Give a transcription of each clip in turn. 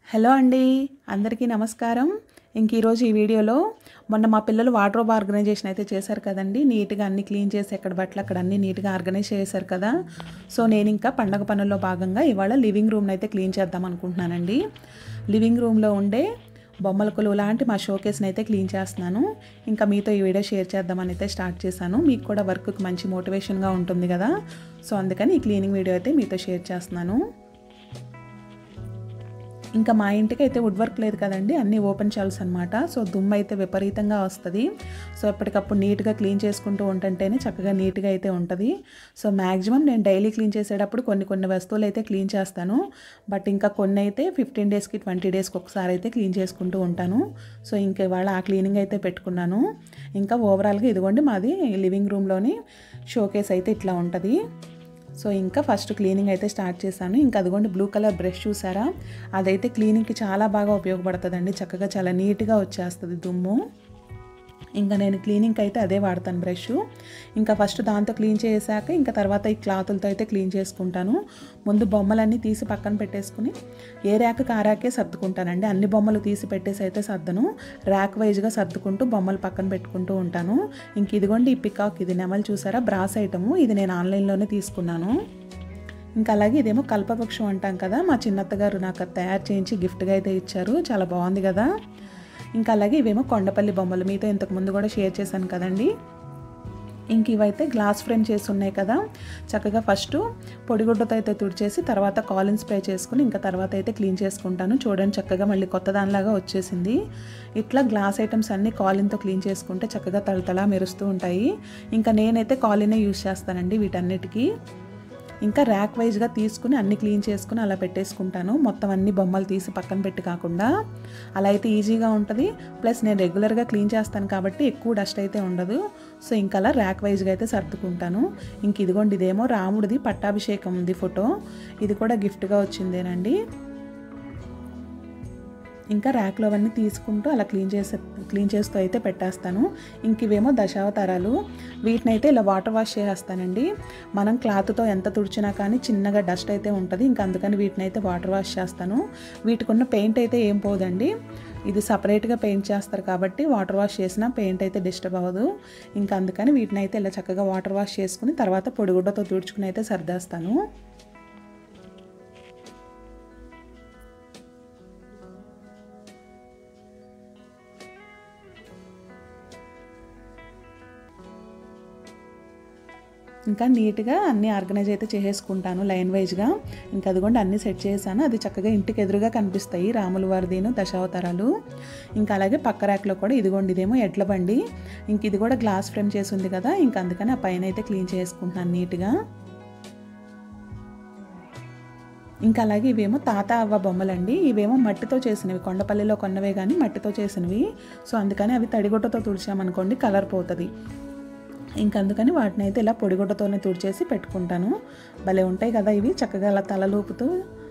hello అండి అందరికీ నమస్కారం ఇంక ఈరోజు ఈ వీడియోలో మొన్న మా పిల్లలు వార్డ్రోబ్ ఆర్గనైజేషన్ అయితే చేశారు కదండి నీట్గా అన్ని క్లీన్ చేసి ఎక్కడ బట్టలు అక్కడ అన్ని నీట్గా ఆర్గనైజ్ చేశారు కదా సో నేను ఇంకా పండగ పనుల్లో భాగంగా ఇవాళ లివింగ్ రూమ్ని అయితే క్లీన్ చేద్దాం అనుకుంటున్నానండి లివింగ్ రూమ్లో ఉండే బొమ్మల కొలువు లాంటి మా షోకేస్ని అయితే క్లీన్ చేస్తున్నాను ఇంకా మీతో ఈ వీడియో షేర్ చేద్దామని అయితే స్టార్ట్ చేశాను మీకు కూడా వర్క్కి మంచి మోటివేషన్గా ఉంటుంది కదా సో అందుకని ఈ క్లీనింగ్ వీడియో అయితే మీతో షేర్ చేస్తున్నాను ఇంకా మా ఇంటికి అయితే వుడ్ వర్క్ లేదు కదండి అన్నీ ఓపెన్ షెల్స్ అనమాట సో దుమ్ము అయితే విపరీతంగా వస్తుంది సో ఎప్పటికప్పుడు నీట్గా క్లీన్ చేసుకుంటూ ఉంటుంటేనే చక్కగా నీట్గా అయితే ఉంటుంది సో మ్యాక్సిమం నేను డైలీ క్లీన్ చేసేటప్పుడు కొన్ని కొన్ని వస్తువులు అయితే క్లీన్ చేస్తాను బట్ ఇంకా కొన్ని అయితే ఫిఫ్టీన్ డేస్కి ట్వంటీ డేస్కి ఒకసారి అయితే క్లీన్ చేసుకుంటూ ఉంటాను సో ఇంకా ఇవాళ ఆ క్లీనింగ్ అయితే పెట్టుకున్నాను ఇంకా ఓవరాల్గా ఇదిగోండి మాది లివింగ్ రూమ్లోని షోకేస్ అయితే ఇట్లా ఉంటుంది సో ఇంకా ఫస్ట్ క్లీనింగ్ అయితే స్టార్ట్ చేశాను ఇంకా అదిగోండి బ్లూ కలర్ బ్రష్ చూసారా అదైతే క్లీనింగ్కి చాలా బాగా ఉపయోగపడుతుందండి చక్కగా చాలా నీట్గా వచ్చేస్తుంది దుమ్ము ఇంకా నేను క్లీనింగ్కి అయితే అదే వాడతాను బ్రష్ ఇంకా ఫస్ట్ దాంతో క్లీన్ చేసాక ఇంకా తర్వాత ఈ క్లాతులతో అయితే క్లీన్ చేసుకుంటాను ముందు బొమ్మలన్నీ తీసి పక్కన పెట్టేసుకుని ఏ ర్యాక్ ఆ ర్యాకే సర్దుకుంటానండి అన్ని బొమ్మలు తీసి పెట్టేసి అయితే సర్దను ర్యాక్ వైజ్గా సర్దుకుంటూ బొమ్మలు పక్కన పెట్టుకుంటూ ఉంటాను ఇంక ఇదిగోండి ఈ పికాక్ ఇది నెమలు చూసారా బ్రాస్ ఐటము ఇది నేను ఆన్లైన్లోనే తీసుకున్నాను ఇంకా అలాగే ఇదేమో కల్పవృక్షం అంటాం కదా మా చిన్నత్తగారు నాకు అది తయారు చేయించి గిఫ్ట్గా అయితే ఇచ్చారు చాలా బాగుంది కదా ఇంకా అలాగే ఇవేమో కొండపల్లి బొమ్మలు మీతో ఇంతకు ముందు కూడా షేర్ చేశాను కదండి ఇంక ఇవైతే గ్లాస్ ఫ్రేమ్ చేసి ఉన్నాయి కదా చక్కగా ఫస్ట్ పొడిగుడ్డతో అయితే తుడిచేసి తర్వాత కాలిన్ స్ప్రే చేసుకుని ఇంకా తర్వాత అయితే క్లీన్ చేసుకుంటాను చూడండి చక్కగా మళ్ళీ కొత్త దానిలాగా వచ్చేసింది ఇట్లా గ్లాస్ ఐటమ్స్ అన్నీ కాలిన్తో క్లీన్ చేసుకుంటే చక్కగా తళతళ మెరుస్తూ ఉంటాయి ఇంకా నేనైతే కాలినే యూజ్ చేస్తానండి వీటన్నిటికీ ఇంకా ర్యాక్ వైజ్గా తీసుకుని అన్ని క్లీన్ చేసుకుని అలా పెట్టేసుకుంటాను మొత్తం అన్ని బొమ్మలు తీసి పక్కన పెట్టి కాకుండా అలా అయితే ఈజీగా ఉంటుంది ప్లస్ నేను రెగ్యులర్గా క్లీన్ చేస్తాను కాబట్టి ఎక్కువ డస్ట్ అయితే ఉండదు సో ఇంకా అలా ర్యాక్ వైజ్గా అయితే సర్దుకుంటాను ఇంక ఇదిగోండి ఇదేమో రాముడిది పట్టాభిషేకం ఉంది ఫోటో ఇది కూడా గిఫ్ట్గా వచ్చిందేనండి ఇంకా ర్యాక్లో అవన్నీ తీసుకుంటూ అలా క్లీన్ చేసే క్లీన్ చేస్తూ అయితే పెట్టేస్తాను ఇంక ఇవేమో దశావతారాలు వీటిని అయితే ఇలా వాటర్ వాష్ చేసేస్తానండి మనం క్లాత్తో ఎంత తుడిచినా కానీ చిన్నగా డస్ట్ అయితే ఉంటుంది ఇంకా అందుకని వీటిని అయితే వాటర్ వాష్ చేస్తాను వీటికి ఉన్న పెయింట్ అయితే ఏం పోదండి ఇది సపరేట్గా పెయింట్ చేస్తారు కాబట్టి వాటర్ వాష్ చేసినా పెయింట్ అయితే డిస్టర్బ్ అవ్వదు ఇంకా అందుకని వీటిని అయితే ఇలా చక్కగా వాటర్ వాష్ చేసుకుని తర్వాత పొడిగుడ్డతో తుడుచుకుని అయితే సర్దేస్తాను ఇంకా నీట్గా అన్నీ ఆర్గనైజ్ అయితే చేసేసుకుంటాను లైన్ వైజ్గా ఇంకా అదిగోండి అన్నీ సెట్ చేశాను అది చక్కగా ఇంటికి ఎదురుగా కనిపిస్తాయి రాముల వారిదిను దశావతారాలు ఇంకా అలాగే పక్క ర్యాక్లో కూడా ఇదిగోండి ఇదేమో ఎడ్ల బండి ఇంక ఇది కూడా గ్లాస్ ఫ్రేమ్ చేసి ఉంది కదా ఇంకా అందుకని ఆ పైన అయితే క్లీన్ చేసుకుంటున్నాను నీట్గా ఇంకా అలాగే ఇవేమో తాత అవ్వ బొమ్మలండి ఇవేమో మట్టితో చేసినవి కొండపల్లిలో కొన్నవే కానీ మట్టితో చేసినవి సో అందుకని అవి తడిగుడ్డతో తుడిచామనుకోండి కలర్ పోతుంది ఇంకా అందుకని వాటిని అయితే ఇలా పొడిగుడ్డతోనే తుడిచేసి పెట్టుకుంటాను భలే ఉంటాయి కదా ఇవి చక్కగా అలా తలలూపుతూ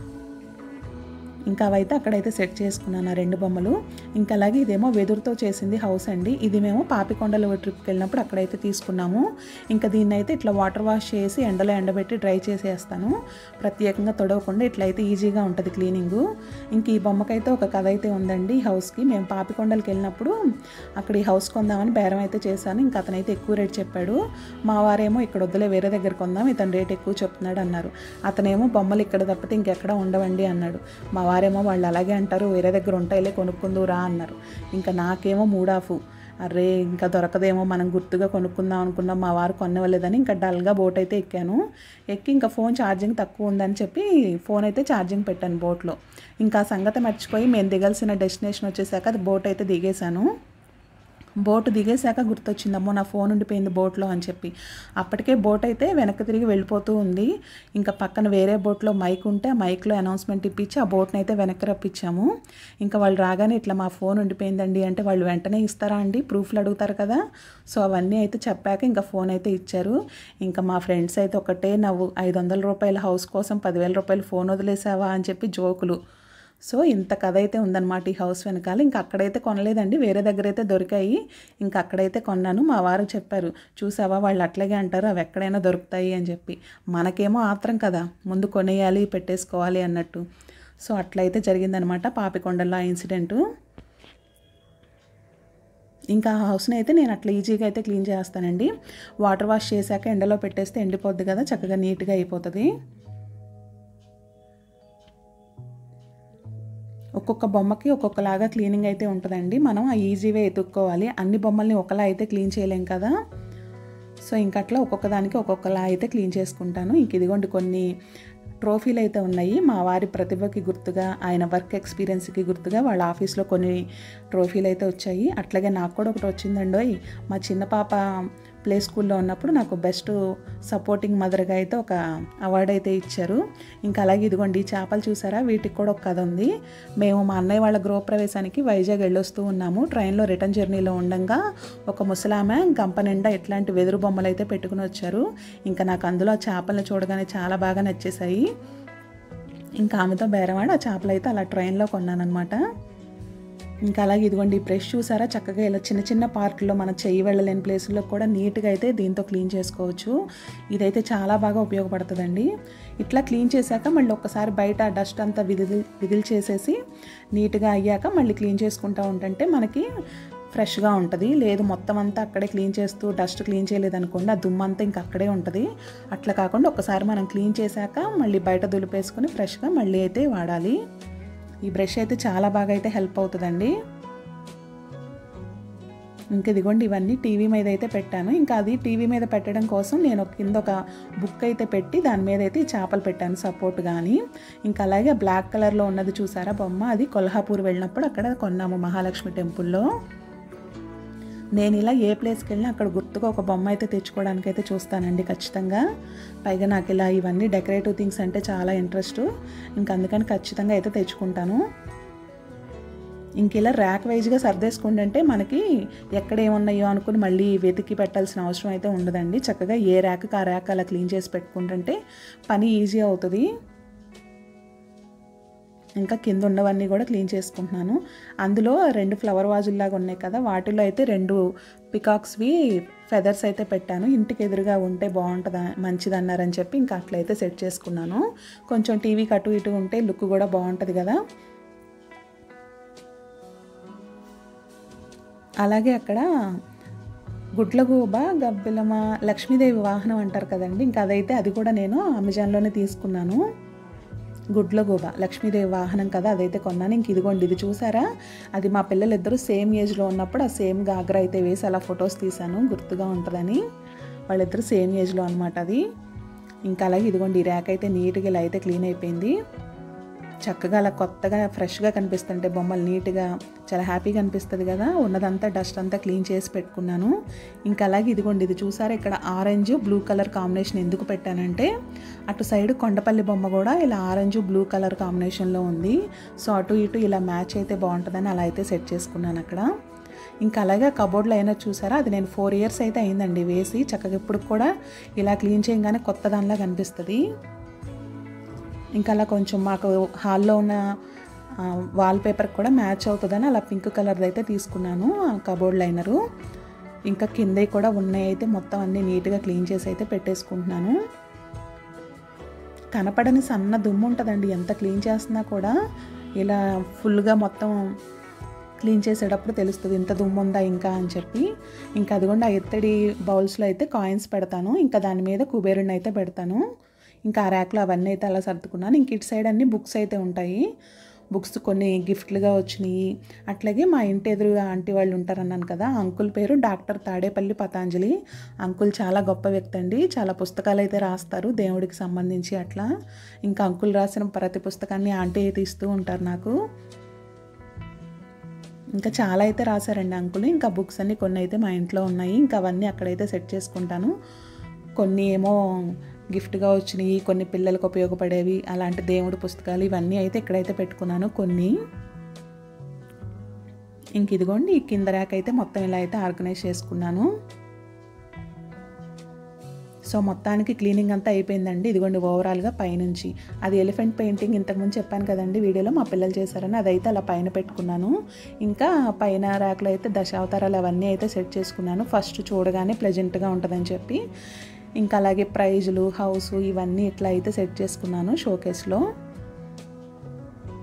ఇంకా అవైతే అక్కడైతే సెట్ చేసుకున్నాను ఆ రెండు బొమ్మలు ఇంకా అలాగే ఇదేమో వెదురుతో చేసింది హౌస్ అండి ఇది మేము పాపికొండలు ట్రిప్కి వెళ్ళినప్పుడు అక్కడైతే తీసుకున్నాము ఇంకా దీన్ని అయితే ఇట్లా వాటర్ వాష్ చేసి ఎండలో ఎండబెట్టి డ్రై చేసేస్తాను ప్రత్యేకంగా తొడవకుండా ఇట్లా అయితే ఈజీగా ఉంటుంది క్లీనింగు ఇంక ఈ బొమ్మకైతే ఒక కథ అయితే ఉందండి ఈ హౌస్కి మేము పాపికొండలకి వెళ్ళినప్పుడు అక్కడ ఈ హౌస్ కొందామని బేరం అయితే చేశాను ఇంకా అతనైతే ఎక్కువ రేట్ చెప్పాడు మా వారేమో ఇక్కడ వద్దులే వేరే దగ్గర కొందాం ఇతను రేట్ ఎక్కువ చెప్తున్నాడు అన్నారు అతనేమో బొమ్మలు ఇక్కడ తప్పితే ఇంకెక్కడ ఉండవండి అన్నాడు మా వారేమో వాళ్ళు అలాగే అంటారు వేరే దగ్గర ఉంటాయిలే కొనుక్కుందురా అన్నారు ఇంకా నాకేమో మూడాఫు అరే ఇంకా దొరకదేమో మనం గుర్తుగా కొనుక్కుందాం అనుకున్నాం మా వారు కొనవలేదని ఇంకా డల్గా బోట్ అయితే ఎక్కాను ఎక్కి ఇంకా ఫోన్ ఛార్జింగ్ తక్కువ ఉందని చెప్పి ఫోన్ అయితే ఛార్జింగ్ పెట్టాను బోట్లో ఇంకా ఆ సంగతి మర్చిపోయి మేము దిగాల్సిన డెస్టినేషన్ వచ్చేసాక అది బోట్ అయితే దిగేశాను బోటు దిగేశాక గుర్తొచ్చింది అమ్మో నా ఫోన్ ఉండిపోయింది బోట్లో అని చెప్పి అప్పటికే బోట్ అయితే వెనక్కి తిరిగి వెళ్ళిపోతూ ఉంది ఇంకా పక్కన వేరే బోట్లో మైక్ ఉంటే ఆ మైక్లో అనౌన్స్మెంట్ ఇప్పించి ఆ బోట్ని అయితే వెనక్కి రప్పించాము ఇంకా వాళ్ళు రాగానే ఇట్లా మా ఫోన్ ఉండిపోయిందండి అంటే వాళ్ళు వెంటనే ఇస్తారా అండి ప్రూఫ్లు అడుగుతారు కదా సో అవన్నీ అయితే చెప్పాక ఇంకా ఫోన్ అయితే ఇచ్చారు ఇంకా మా ఫ్రెండ్స్ అయితే ఒకటే నవ్వు ఐదు వందల రూపాయల హౌస్ కోసం పదివేల రూపాయలు ఫోన్ వదిలేసావా అని చెప్పి జోకులు సో ఇంత కథ అయితే ఉందన్నమాట ఈ హౌస్ వెనకాల ఇంకా అక్కడైతే కొనలేదండి వేరే దగ్గర అయితే దొరికాయి ఇంకా అక్కడైతే కొన్నాను మా వారు చెప్పారు చూసావా వాళ్ళు అట్లాగే అంటారు అవి ఎక్కడైనా దొరుకుతాయి అని చెప్పి మనకేమో ఆత్రం కదా ముందు కొనేయాలి పెట్టేసుకోవాలి అన్నట్టు సో అట్లయితే జరిగిందనమాట పాపికొండల్లో ఆ ఇన్సిడెంటు ఇంకా ఆ హౌస్ని అయితే నేను అట్లా ఈజీగా అయితే క్లీన్ చేస్తానండి వాటర్ వాష్ చేశాక ఎండలో పెట్టేస్తే ఎండిపోద్ది కదా చక్కగా నీట్గా అయిపోతుంది ఒక్కొక్క బొమ్మకి ఒక్కొక్కలాగా క్లీనింగ్ అయితే ఉంటుందండి మనం ఆ ఈజీవే ఎతుక్కోవాలి అన్ని బొమ్మల్ని ఒకలా అయితే క్లీన్ చేయలేం కదా సో ఇంక అట్లా ఒక్కొక్క దానికి ఒక్కొక్కలా అయితే క్లీన్ చేసుకుంటాను ఇంక ఇదిగోండి కొన్ని ట్రోఫీలు అయితే ఉన్నాయి మా వారి ప్రతిభకి గుర్తుగా ఆయన వర్క్ ఎక్స్పీరియన్స్కి గుర్తుగా వాళ్ళ ఆఫీస్లో కొన్ని ట్రోఫీలు అయితే వచ్చాయి అట్లాగే నాకు కూడా ఒకటి వచ్చిందండి మా చిన్న పాప ప్లే స్కూల్లో ఉన్నప్పుడు నాకు బెస్ట్ సపోర్టింగ్ మదర్గా అయితే ఒక అవార్డు అయితే ఇచ్చారు ఇంకా అలాగే ఇదిగోండి ఈ చేపలు చూసారా వీటికి కూడా ఒక కథ ఉంది మేము మా అన్నయ్య వాళ్ళ గృహప్రవేశానికి వైజాగ్ వెళ్ళొస్తూ ఉన్నాము ట్రైన్లో రిటర్న్ జర్నీలో ఉండగా ఒక ముసలామె గంప నిండా ఇట్లాంటి వెదురు బొమ్మలు అయితే పెట్టుకుని వచ్చారు ఇంకా నాకు అందులో ఆ చేపలను చూడగానే చాలా బాగా నచ్చేసాయి ఇంకా ఆమెతో బేరవాడు ఆ చేపలు అయితే అలా ట్రైన్లో కొన్నానమాట ఇంకా అలాగే ఇదిగోండి ఈ బ్రష్ చూసారా చక్కగా ఇలా చిన్న చిన్న పార్ట్లో మన చెయ్యి వెళ్ళలేని ప్లేసుల్లో కూడా నీట్గా అయితే దీంతో క్లీన్ చేసుకోవచ్చు ఇదైతే చాలా బాగా ఉపయోగపడుతుందండి ఇట్లా క్లీన్ చేశాక మళ్ళీ ఒక్కసారి బయట డస్ట్ అంతా విదిలి విదిలి చేసేసి నీట్గా అయ్యాక మళ్ళీ క్లీన్ చేసుకుంటూ ఉంటుంటే మనకి ఫ్రెష్గా ఉంటుంది లేదు మొత్తం అంతా అక్కడే క్లీన్ చేస్తూ డస్ట్ క్లీన్ చేయలేదనుకోండి ఆ దుమ్మంతా ఇంకా అక్కడే ఉంటుంది అట్లా కాకుండా ఒకసారి మనం క్లీన్ చేశాక మళ్ళీ బయట దులిపేసుకొని ఫ్రెష్గా మళ్ళీ అయితే వాడాలి ఈ బ్రష్ అయితే చాలా బాగా అయితే హెల్ప్ అవుతుందండి ఇంక ఇదిగోండి ఇవన్నీ టీవీ మీద అయితే పెట్టాను ఇంకా అది టీవీ మీద పెట్టడం కోసం నేను ఒక కింద ఒక బుక్ అయితే పెట్టి దాని మీద అయితే ఈ చేపలు పెట్టాను సపోర్ట్ కానీ ఇంకా అలాగే బ్లాక్ కలర్లో ఉన్నది చూసారా బొమ్మ అది కొల్హాపూర్ వెళ్ళినప్పుడు అక్కడ కొన్నాము మహాలక్ష్మి టెంపుల్లో నేను ఇలా ఏ ప్లేస్కి వెళ్ళినా అక్కడ గుర్తుగా ఒక బొమ్మ అయితే తెచ్చుకోవడానికి అయితే చూస్తానండి ఖచ్చితంగా పైగా నాకు ఇలా ఇవన్నీ డెకరేటివ్ థింగ్స్ అంటే చాలా ఇంట్రెస్ట్ ఇంకా అందుకని ఖచ్చితంగా అయితే తెచ్చుకుంటాను ఇంక ఇలా ర్యాక్ వైజ్గా సర్దేసుకుంటుంటే మనకి ఎక్కడ ఏమున్నాయో అనుకుని మళ్ళీ వెతికి పెట్టాల్సిన అవసరం అయితే ఉండదండి చక్కగా ఏ ర్యాక్కి ఆ ర్యాక్ అలా క్లీన్ చేసి పెట్టుకుంటుంటే పని ఈజీ అవుతుంది ఇంకా కింద ఉన్నవన్నీ కూడా క్లీన్ చేసుకుంటున్నాను అందులో రెండు ఫ్లవర్ వాజుల్లాగా ఉన్నాయి కదా వాటిలో అయితే రెండు పికాక్స్వి ఫెదర్స్ అయితే పెట్టాను ఇంటికి ఎదురుగా ఉంటే బాగుంటుంది మంచిది అన్నారని చెప్పి ఇంకా అట్లయితే సెట్ చేసుకున్నాను కొంచెం టీవీకి అటు ఇటు ఉంటే లుక్ కూడా బాగుంటుంది కదా అలాగే అక్కడ గుడ్లగూబ గబ్బిలమ లక్ష్మీదేవి వాహనం అంటారు కదండి ఇంకా అదైతే అది కూడా నేను అమెజాన్లోనే తీసుకున్నాను గుడ్లగూబ లక్ష్మీదేవి వాహనం కదా అదైతే కొన్నాను ఇంక ఇదిగోండి ఇది చూసారా అది మా పిల్లలు ఇద్దరు సేమ్ ఏజ్లో ఉన్నప్పుడు ఆ సేమ్ గాగ్రా అయితే వేసి అలా ఫొటోస్ తీశాను గుర్తుగా ఉంటుందని వాళ్ళిద్దరు సేమ్ ఏజ్లో అనమాట అది ఇంకా అలాగే ఇదిగోండి ఈ ర్యాక్ అయితే నీట్గా ఇలా అయితే క్లీన్ అయిపోయింది చక్కగా అలా కొత్తగా ఫ్రెష్గా కనిపిస్తుంటే బొమ్మలు నీట్గా చాలా హ్యాపీగా అనిపిస్తుంది కదా ఉన్నదంతా డస్ట్ అంతా క్లీన్ చేసి పెట్టుకున్నాను ఇంకా అలాగే ఇదిగోండి ఇది చూసారా ఇక్కడ ఆరెంజ్ బ్లూ కలర్ కాంబినేషన్ ఎందుకు పెట్టానంటే అటు సైడ్ కొండపల్లి బొమ్మ కూడా ఇలా ఆరెంజ్ బ్లూ కలర్ కాంబినేషన్లో ఉంది సో అటు ఇటు ఇలా మ్యాచ్ అయితే బాగుంటుందని అలా అయితే సెట్ చేసుకున్నాను అక్కడ ఇంకా అలాగే కబోర్డ్లో అయినా చూసారా అది నేను ఫోర్ ఇయర్స్ అయితే అయిందండి వేసి చక్కగా ఇప్పుడు కూడా ఇలా క్లీన్ చేయగానే కొత్త దానిలా కనిపిస్తుంది ఇంకా అలా కొంచెం మాకు హాల్లో ఉన్న వాల్ పేపర్ కూడా మ్యాచ్ అవుతుందని అలా పింక్ కలర్ది అయితే తీసుకున్నాను కబోర్డ్ లైనరు ఇంకా కింద కూడా ఉన్నాయి అయితే మొత్తం అన్నీ నీట్గా క్లీన్ చేసి అయితే పెట్టేసుకుంటున్నాను కనపడని సన్న దుమ్ము ఉంటుందండి ఎంత క్లీన్ చేస్తున్నా కూడా ఇలా ఫుల్గా మొత్తం క్లీన్ చేసేటప్పుడు తెలుస్తుంది ఇంత దుమ్ము ఉందా ఇంకా అని చెప్పి ఇంకా అదిగోండి ఆ ఎత్తడి బౌల్స్లో అయితే కాయిన్స్ పెడతాను ఇంకా దాని మీద కుబేరుని అయితే పెడతాను ఇంకా ఆ ర్యాక్లో అవన్నీ అయితే అలా సర్దుకున్నాను ఇంక ఇటు సైడ్ అన్ని బుక్స్ అయితే ఉంటాయి బుక్స్ కొన్ని గిఫ్ట్లుగా వచ్చినాయి అట్లాగే మా ఇంటి ఎదురుగా ఆంటీ వాళ్ళు ఉంటారన్నాను కదా ఆ అంకుల్ పేరు డాక్టర్ తాడేపల్లి పతాంజలి అంకుల్ చాలా గొప్ప వ్యక్తి అండి చాలా పుస్తకాలు అయితే రాస్తారు దేవుడికి సంబంధించి అట్లా ఇంకా అంకుల్ రాసిన ప్రతి పుస్తకాన్ని ఆంటీ అయితే ఇస్తూ ఉంటారు నాకు ఇంకా చాలా అయితే రాశారండి అంకుల్ ఇంకా బుక్స్ అన్ని కొన్ని అయితే మా ఇంట్లో ఉన్నాయి ఇంకా అవన్నీ అక్కడైతే సెట్ చేసుకుంటాను కొన్ని ఏమో గిఫ్ట్గా వచ్చినాయి కొన్ని పిల్లలకు ఉపయోగపడేవి అలాంటి దేవుడి పుస్తకాలు ఇవన్నీ అయితే ఇక్కడైతే పెట్టుకున్నాను కొన్ని ఇంక ఇదిగోండి ఈ కింద ర్యాక్ అయితే మొత్తం ఇలా అయితే ఆర్గనైజ్ చేసుకున్నాను సో మొత్తానికి క్లీనింగ్ అంతా అయిపోయిందండి ఇదిగోండి ఓవరాల్గా పైనుంచి అది ఎలిఫెంట్ పెయింటింగ్ ఇంతకుముందు చెప్పాను కదండి వీడియోలో మా పిల్లలు చేశారని అదైతే అలా పైన పెట్టుకున్నాను ఇంకా పైన ర్యాక్లో అయితే దశావతారాలు అవన్నీ అయితే సెట్ చేసుకున్నాను ఫస్ట్ చూడగానే ప్లెజెంట్గా ఉంటుందని చెప్పి ఇంకా అలాగే ప్రైజులు హౌస్ ఇవన్నీ ఇట్లా అయితే సెట్ చేసుకున్నాను షోకేస్లో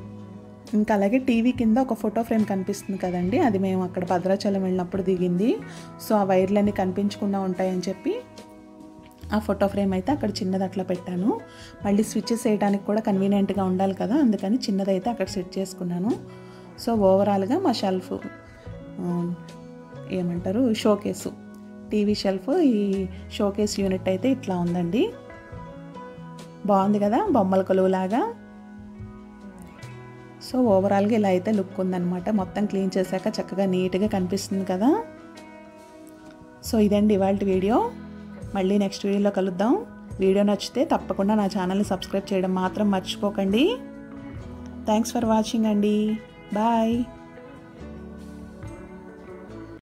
ఇంకా అలాగే టీవీ కింద ఒక ఫోటో ఫ్రేమ్ కనిపిస్తుంది కదండి అది మేము అక్కడ భద్రాచలం వెళ్ళినప్పుడు దిగింది సో ఆ వైర్లన్నీ కనిపించకుండా ఉంటాయని చెప్పి ఆ ఫోటో ఫ్రేమ్ అయితే అక్కడ చిన్నది అట్లా పెట్టాను మళ్ళీ స్విచ్చెస్ వేయడానికి కూడా కన్వీనియంట్గా ఉండాలి కదా అందుకని చిన్నదైతే అక్కడ సెట్ చేసుకున్నాను సో ఓవరాల్గా మా షెల్ఫ్ ఏమంటారు షోకేసు టీవీ షెల్ఫ్ ఈ షోకేస్ యూనిట్ అయితే ఇట్లా ఉందండి బాగుంది కదా బొమ్మల కొలువులాగా సో ఓవరాల్గా ఇలా అయితే లుక్ ఉందన్నమాట మొత్తం క్లీన్ చేశాక చక్కగా నీట్గా కనిపిస్తుంది కదా సో ఇదండి ఇవాళ వీడియో మళ్ళీ నెక్స్ట్ వీడియోలో కలుద్దాం వీడియో నచ్చితే తప్పకుండా నా ఛానల్ని సబ్స్క్రైబ్ చేయడం మాత్రం మర్చిపోకండి థ్యాంక్స్ ఫర్ వాచింగ్ అండి బాయ్